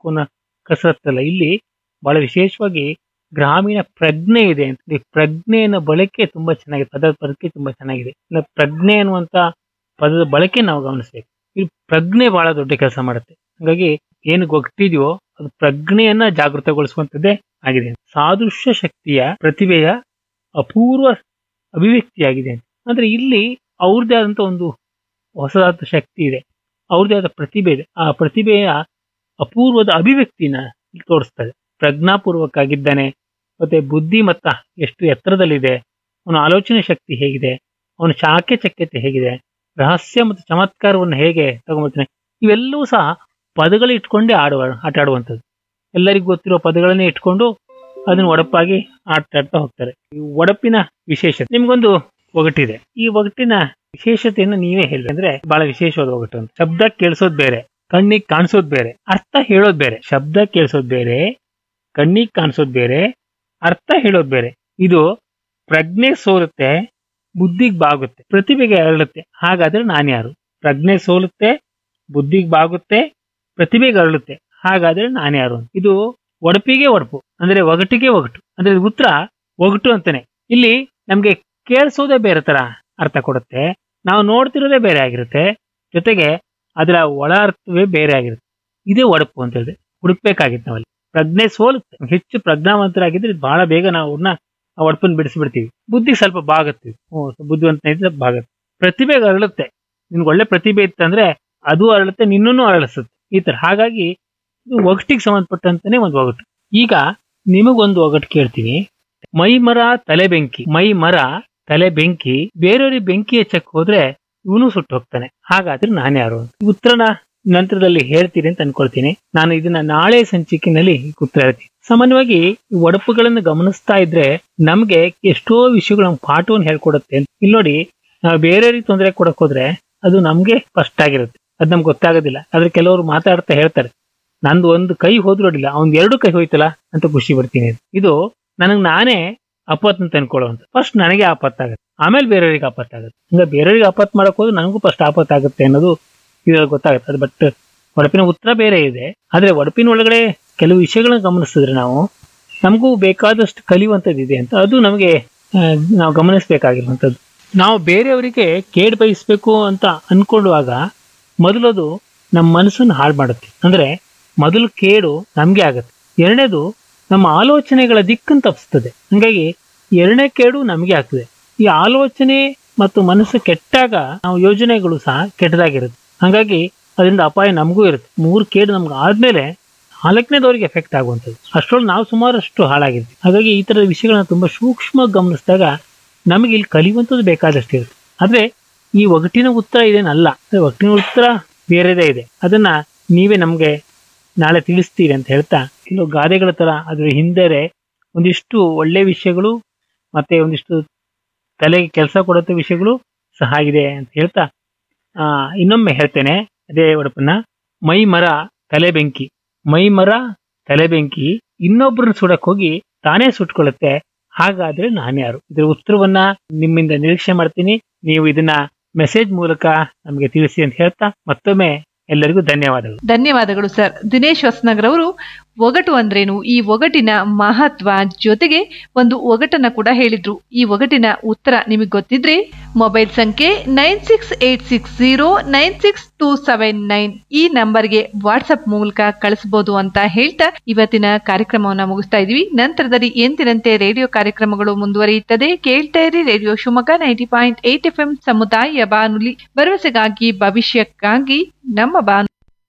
ಮಾಡಬೇಕು ಅನ್ನೋ ಕಸರತ್ತಲ್ಲ ಇಲ್ಲಿ ಬಹಳ ವಿಶೇಷವಾಗಿ ಗ್ರಾಮೀಣ ಪ್ರಜ್ಞೆ ಇದೆ ಅಂತ ಈ ಪ್ರಜ್ಞೆಯ ಬಳಕೆ ತುಂಬಾ ಚೆನ್ನಾಗಿದೆ ಪದದ ಬಳಕೆ ತುಂಬಾ ಚೆನ್ನಾಗಿದೆ ಇನ್ನು ಪ್ರಜ್ಞೆ ಅನ್ನುವಂತ ಪದದ ಬಳಕೆ ನಾವು ಗಮನಿಸಬೇಕು ಈ ಪ್ರಜ್ಞೆ ಬಹಳ ದೊಡ್ಡ ಕೆಲಸ ಮಾಡುತ್ತೆ ಹಾಗಾಗಿ ಏನು ಗೊತ್ತಿದೆಯೋ ಅದು ಪ್ರಜ್ಞೆಯನ್ನ ಜಾಗೃತಗೊಳಿಸುವಂತದ್ದೇ ಆಗಿದೆ ಸಾದೃಶ್ಯ ಶಕ್ತಿಯ ಪ್ರತಿಭೆಯ ಅಪೂರ್ವ ಅಭಿವ್ಯಕ್ತಿಯಾಗಿದೆ ಅಂದ್ರೆ ಇಲ್ಲಿ ಅವ್ರದ್ದೇ ಆದಂತ ಒಂದು ಹೊಸದಾದ ಶಕ್ತಿ ಇದೆ ಅವ್ರದ್ದೇ ಆದ ಪ್ರತಿಭೆ ಇದೆ ಆ ಪ್ರತಿಭೆಯ ಅಪೂರ್ವದ ಅಭಿವ್ಯಕ್ತಿನ ಇಲ್ಲಿ ತೋರಿಸ್ತದೆ ಪ್ರಜ್ಞಾಪೂರ್ವಕ ಆಗಿದ್ದಾನೆ ಮತ್ತೆ ಬುದ್ಧಿಮತ್ತ ಎಷ್ಟು ಎತ್ತರದಲ್ಲಿದೆ ಅವನ ಆಲೋಚನೆ ಶಕ್ತಿ ಹೇಗಿದೆ ಅವನ ಶಾಖೆ ಚಕ್ಯತೆ ಹೇಗಿದೆ ರಹಸ್ಯ ಮತ್ತು ಚಮತ್ಕಾರವನ್ನು ಹೇಗೆ ತಗೊಂಬರ್ತಾನೆ ಇವೆಲ್ಲವೂ ಸಹ ಪದಗಳು ಇಟ್ಕೊಂಡೇ ಆಡುವ ಆಟ ಆಡುವಂಥದ್ದು ಎಲ್ಲರಿಗೂ ಗೊತ್ತಿರೋ ಪದಗಳನ್ನೇ ಇಟ್ಕೊಂಡು ಅದನ್ನ ಒಡಪಾಗಿ ಆಟ ಆಡ್ತಾ ಹೋಗ್ತಾರೆ ಈ ಒಡಪಿನ ವಿಶೇಷತೆ ನಿಮ್ಗೊಂದು ಒಗಟಿದೆ ಈ ಒಗಟಿನ ವಿಶೇಷತೆಯನ್ನು ನೀವೇ ಹೇಳಿ ಅಂದ್ರೆ ಬಹಳ ವಿಶೇಷವಾದ ಒಗಟು ಅಂತ ಶಬ್ದ ಕೇಳಿಸೋದ್ ಬೇರೆ ಕಣ್ಣಿಗೆ ಕಾಣಿಸೋದ್ ಬೇರೆ ಅರ್ಥ ಹೇಳೋದ್ ಬೇರೆ ಶಬ್ದ ಕೇಳಿಸೋದ್ ಬೇರೆ ಕಣ್ಣಿಗೆ ಕಾಣಿಸೋದ್ ಬೇರೆ ಅರ್ಥ ಹೇಳೋದ್ ಬೇರೆ ಇದು ಪ್ರಜ್ಞೆ ಸೋರುತ್ತೆ ಬುದ್ಧಿಗೆ ಬಾಗುತ್ತೆ ಪ್ರತಿಭೆಗೆ ಅರಳುತ್ತೆ ಹಾಗಾದ್ರೆ ನಾನ್ಯಾರು ಪ್ರಜ್ಞೆ ಸೋಲುತ್ತೆ ಬುದ್ಧಿಗೆ ಬಾಗುತ್ತೆ ಪ್ರತಿಭೆಗೆ ಅರಳುತ್ತೆ ಹಾಗಾದ್ರೆ ನಾನ್ಯಾರು ಅಂತ ಇದು ಒಡಪಿಗೆ ಒಡಪು ಅಂದ್ರೆ ಒಗಟಿಗೆ ಒಗಟು ಅಂದ್ರೆ ಇದು ಉತ್ತರ ಒಗಟು ಅಂತಾನೆ ಇಲ್ಲಿ ನಮ್ಗೆ ಕೇಳಿಸೋದೇ ಬೇರೆ ತರ ಅರ್ಥ ಕೊಡುತ್ತೆ ನಾವು ನೋಡ್ತಿರೋದೇ ಬೇರೆ ಆಗಿರುತ್ತೆ ಜೊತೆಗೆ ಅದರ ಒಳ ಅರ್ಥವೇ ಬೇರೆ ಆಗಿರುತ್ತೆ ಇದೇ ಒಡಪು ಅಂತ ಹೇಳಿದ್ರೆ ಹುಡುಕ್ಬೇಕಾಗಿತ್ತು ನಾವಲ್ಲಿ ಪ್ರಜ್ಞೆ ಸೋಲುತ್ತೆ ಹೆಚ್ಚು ಪ್ರಜ್ಞಾವಂತರಾಗಿದ್ರೆ ಬಹಳ ಬೇಗ ನಾವು ಅವ್ರನ್ನ ಆ ಒಡಪನ್ನು ಬಿಡಿಸ್ಬಿಡ್ತೀವಿ ಬುದ್ಧಿ ಸ್ವಲ್ಪ ಬಾಗುತ್ತೀವಿ ಹ್ಞೂ ಬುದ್ಧಿವಂತ ಇದ್ರೆ ಬಾಗುತ್ತೆ ಪ್ರತಿಭೆಗೆ ಅರಳುತ್ತೆ ನಿನ್ಗೆ ಒಳ್ಳೆ ಪ್ರತಿಭೆ ಇತ್ತಂದ್ರೆ ಅದು ಅರಳುತ್ತೆ ನಿನ್ನೂ ಅರಳಿಸುತ್ತೆ ಈ ತರ ಹಾಗಾಗಿ ಇದು ಒಗಟಿಗೆ ಸಂಬಂಧಪಟ್ಟಂತಾನೆ ಒಂದು ಒಗಟು ಈಗ ನಿಮಗೊಂದು ಒಗಟು ಕೇಳ್ತೀನಿ ಮೈ ಮರ ತಲೆ ಬೆಂಕಿ ಮೈ ಮರ ತಲೆ ಬೆಂಕಿ ಬೇರೆಯವ್ರಿಗೆ ಬೆಂಕಿ ಹಚ್ಚಕ್ ಹೋದ್ರೆ ಇವನು ಸುಟ್ಟು ಹೋಗ್ತಾನೆ ಹಾಗಾದ್ರೆ ನಾನು ಯಾರು ಅಂತ ಈ ಉತ್ತರನ ನಂತರದಲ್ಲಿ ಹೇಳ್ತೀನಿ ಅಂತ ಅನ್ಕೊಳ್ತೀನಿ ನಾನು ಇದನ್ನ ನಾಳೆ ಸಂಚಿಕೆನಲ್ಲಿ ಈ ಉತ್ತರ ಹೇಳ್ತೀನಿ ಸಾಮಾನ್ಯವಾಗಿ ಈ ಒಡಪುಗಳನ್ನು ಗಮನಿಸ್ತಾ ಇದ್ರೆ ನಮ್ಗೆ ಎಷ್ಟೋ ವಿಷಯಗಳು ನಮ್ಗೆ ಪಾಠವನ್ನು ಹೇಳ್ಕೊಡುತ್ತೆ ಅಂತ ಇಲ್ಲಿ ನೋಡಿ ನಾವು ಬೇರೆಯವ್ರಿಗೆ ತೊಂದರೆ ಕೊಡಕ್ ಹೋದ್ರೆ ಅದು ನಮ್ಗೆ ಕಷ್ಟ ಆಗಿರುತ್ತೆ ಅದ್ ನಮ್ಗೆ ಗೊತ್ತಾಗೋದಿಲ್ಲ ಆದ್ರೆ ಕೆಲವರು ಮಾತಾಡ್ತಾ ಹೇಳ್ತಾರೆ ನಂದು ಒಂದು ಕೈ ಹೋದ್ರು ಅಡ್ಡಿಲ್ಲ ಅವ್ನ್ ಎರಡು ಕೈ ಹೋಯ್ತಲ್ಲ ಅಂತ ಖುಷಿ ಪಡ್ತೀನಿ ಅಂತ. ಇದು ನನಗ್ ನಾನೇ ಆಪತ್ ಅಂತ ಅನ್ಕೊಳ್ಳುವಂತ ಫಸ್ಟ್ ನನಗೆ ಆಪತ್ತಾಗುತ್ತೆ ಆಮೇಲೆ ಬೇರೆಯವ್ರಿಗೆ ಆಪತ್ತಾಗುತ್ತೆ ಹಂಗ ಬೇರೆಯವ್ರಿಗೆ ಆಪತ್ ಮಾಡಕ್ ಹೋದ್ರೆ ನನಗೂ ಫಸ್ಟ್ ಆಪತ್ತಾಗುತ್ತೆ ಅನ್ನೋದು ಇವಾಗ ಗೊತ್ತಾಗುತ್ತೆ ಅದು ಬಟ್ ಒಡಪಿನ ಉತ್ತರ ಬೇರೆ ಇದೆ ಆದ್ರೆ ಒಡಪಿನ ಒಳಗಡೆ ಕೆಲವು ವಿಷಯಗಳನ್ನ ಗಮನಿಸಿದ್ರೆ ನಾವು ನಮಗೂ ಬೇಕಾದಷ್ಟು ಕಲಿಯುವಂಥದ್ದು ಇದೆ ಅಂತ ಅದು ನಮಗೆ ಆ, ನಾವು ಗಮನಿಸಬೇಕಾಗಿರುವಂಥದ್ದು ನಾವು ಬೇರೆಯವರಿಗೆ ಕೇಡ್ ಬಯಸ್ಬೇಕು ಅಂತ ಅನ್ಕೊಳ್ಳುವಾಗ ಮೊದಲದು ನಮ್ಮ ಮನಸ್ಸನ್ನು ಹಾಳು ಮಾಡುತ್ತೆ ಅಂದ್ರೆ ಮೊದಲು ಕೇಡು ನಮ್ಗೆ ಆಗುತ್ತೆ ಎರಡನೇದು ನಮ್ಮ ಆಲೋಚನೆಗಳ ದಿಕ್ಕನ್ನು ತಪ್ಪಿಸ್ತದೆ ಹಂಗಾಗಿ ಎರಡನೇ ಕೇಡು ನಮಗೆ ಆಗ್ತದೆ ಈ ಆಲೋಚನೆ ಮತ್ತು ಮನಸ್ಸು ಕೆಟ್ಟಾಗ ನಾವು ಯೋಜನೆಗಳು ಸಹ ಕೆಟ್ಟದಾಗಿರುತ್ತೆ ಹಾಗಾಗಿ ಅದರಿಂದ ಅಪಾಯ ನಮಗೂ ಇರುತ್ತೆ ಮೂರು ಕೇಡು ನಮ್ಗೆ ಆದ್ಮೇಲೆ ನಾಲ್ಕನೇದವ್ರಿಗೆ ಎಫೆಕ್ಟ್ ಆಗುವಂಥದ್ದು ಅಷ್ಟರೊಳಗೆ ನಾವು ಸುಮಾರಷ್ಟು ಹಾಳಾಗಿರ್ತೀವಿ ಹಾಗಾಗಿ ಈ ತರದ ವಿಷಯಗಳನ್ನ ತುಂಬಾ ಸೂಕ್ಷ್ಮವಾಗಿ ಗಮನಿಸಿದಾಗ ನಮಗೆ ಇಲ್ಲಿ ಕಲಿಯುವಂಥದ್ದು ಬೇಕಾದಷ್ಟು ಇರುತ್ತೆ ಆದ್ರೆ ಈ ಒಗಟಿನ ಉತ್ತರ ಇದೇನಲ್ಲ ಅಂದ್ರೆ ಒಗಟಿನ ಉತ್ತರ ಬೇರೆದೇ ಇದೆ ಅದನ್ನ ನೀವೇ ನಮ್ಗೆ ನಾಳೆ ತಿಳಿಸ್ತೀರಿ ಅಂತ ಹೇಳ್ತಾ ಕೆಲವು ಗಾದೆಗಳ ತರ ಅದ್ರ ಹಿಂದೆ ಒಂದಿಷ್ಟು ಒಳ್ಳೆ ವಿಷಯಗಳು ಮತ್ತೆ ಒಂದಿಷ್ಟು ತಲೆಗೆ ಕೆಲಸ ಕೊಡುವಂತ ವಿಷಯಗಳು ಸಹ ಇದೆ ಅಂತ ಹೇಳ್ತಾ ಆ ಇನ್ನೊಮ್ಮೆ ಹೇಳ್ತೇನೆ ಅದೇ ಒಡಪನ್ನ ಮೈ ಮರ ತಲೆ ಬೆಂಕಿ ಮೈ ಮರ ತಲೆ ಬೆಂಕಿ ಇನ್ನೊಬ್ಬರನ್ನ ಸುಡಕ್ ಹೋಗಿ ತಾನೇ ಸುಟ್ಕೊಳ್ಳುತ್ತೆ ಹಾಗಾದ್ರೆ ನಾನ್ಯಾರು ಇದ್ರ ಉತ್ತರವನ್ನ ನಿಮ್ಮಿಂದ ನಿರೀಕ್ಷೆ ಮಾಡ್ತೀನಿ ನೀವು ಇದನ್ನ ಮೆಸೇಜ್ ಮೂಲಕ ನಮಗೆ ತಿಳಿಸಿ ಅಂತ ಹೇಳ್ತಾ ಮತ್ತೊಮ್ಮೆ ಎಲ್ಲರಿಗೂ ಧನ್ಯವಾದಗಳು ಧನ್ಯವಾದಗಳು ಸರ್ ದಿನೇಶ್ ಹೊಸನಗರ್ ಅವರು ಒಗಟು ಅಂದ್ರೇನು ಈ ಒಗಟಿನ ಮಹತ್ವ ಜೊತೆಗೆ ಒಂದು ಒಗಟನ್ನ ಕೂಡ ಹೇಳಿದ್ರು ಈ ಒಗಟಿನ ಉತ್ತರ ನಿಮಗೆ ಗೊತ್ತಿದ್ರೆ ಮೊಬೈಲ್ ಸಂಖ್ಯೆ nine six eight six zero nine six two seven nine ಈ ನಂಬರ್ಗೆ ವಾಟ್ಸ್ಆಪ್ ಮೂಲಕ ಕಳಿಸಬಹುದು ಅಂತ ಹೇಳ್ತಾ ಇವತ್ತಿನ ಕಾರ್ಯಕ್ರಮವನ್ನ ಮುಗಿಸ್ತಾ ಇದೀವಿ ನಂತರದಲ್ಲಿ ಎಂದಿನಂತೆ ರೇಡಿಯೋ ಕಾರ್ಯಕ್ರಮಗಳು ಮುಂದುವರಿಯುತ್ತದೆ ಕೇಳ್ತಾ ಇರಿ radio Shivamogga ninety point eight F M ಸಮುದಾಯ ಬಾನುಲಿ ಭರವಸೆಗಾಗಿ ಭವಿಷ್ಯಕ್ಕಾಗಿ ನಮ್ಮ ಬಾನು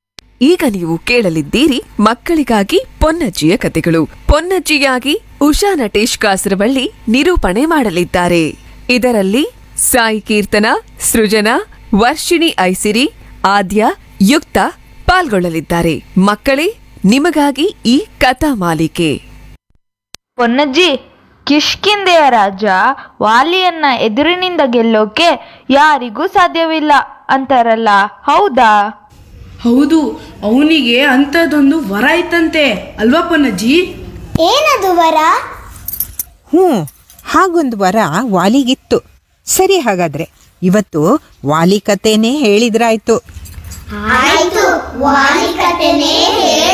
ಈಗ ನೀವು ಕೇಳಲಿದ್ದೀರಿ ಮಕ್ಕಳಿಗಾಗಿ ಪೊನ್ನಜ್ಜಿಯ ಕತೆಗಳು ಪೊನ್ನಜ್ಜಿಯಾಗಿ ಉಷಾ ನಟೇಶ್ ಕಾಸರವಳ್ಳಿ ನಿರೂಪಣೆ ಮಾಡಲಿದ್ದಾರೆ ಇದರಲ್ಲಿ ಸಾಯಿ ಕೀರ್ತನ ಸೃಜನಾ ವರ್ಷಿಣಿ ಐಸಿರಿ ಆದ್ಯ ಯುಕ್ತ ಪಾಲ್ಗೊಳ್ಳಲಿದ್ದಾರೆ ಮಕ್ಕಳೇ ನಿಮಗಾಗಿ ಈ ಕಥಾ ಮಾಲಿಕೆ ಪೊನ್ನಜ್ಜಿ ಕಿಷ್ಕಿಂದೆಯ ರಾಜ ವಾಲಿಯನ್ನ ಎದುರಿನಿಂದ ಗೆಲ್ಲೋಕೆ ಯಾರಿಗೂ ಸಾಧ್ಯವಿಲ್ಲ ಅಂತಾರಲ್ಲ ಹೌದಾ ಹೌದು ಅವನಿಗೆ ಅಂಥದ್ದೊಂದು ವರ ಇತ್ತಂತೆ ಅಲ್ವಾ ಪೊನ್ನಜ್ಜಿ ಏನದು ವರ ಹ್ಞೂ ಹಾಗೊಂದು ವರ ವಾಲಿಗಿತ್ತು ಸರಿ ಹಾಗಾದ್ರೆ ಇವತ್ತು ವಾಲಿ ಕಥೆನೇ ಹೇಳಿದ್ರಾಯ್ತು ಆಯ್ತು ವಾಲಿ ಕಥೆನೇ ಹೇಳು